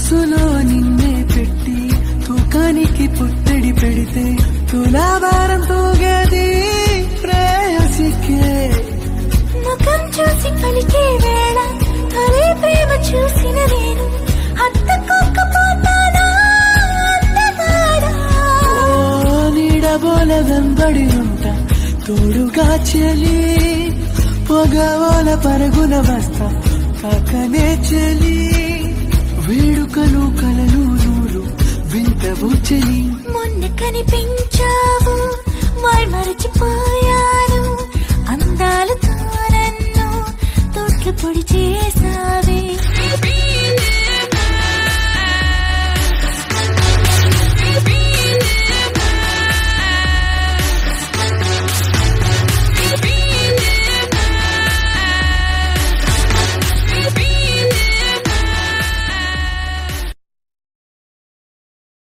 మనసులో నిన్నే పెట్టి తూకానికి పుట్టడి పెడితే తులాభారం తూగేది ప్రేయసికే ముఖం చూసి పలికే వేళ తొలి ప్రేమ చూసిన నేను హత్తుకోకపోతానా అందగాడా ఓ నీడబోల వెంబడి ఉంటా తోడుగా చెలి పొగవోల పరుగున వస్తా కాకనే చెలి వేడుకలు కలలు నూరు వింతవు చెలి మొన్న కనిపించావు వారు మరచిపోయాను అందాలతో నన్ను తోట్లు పొడి చేశావు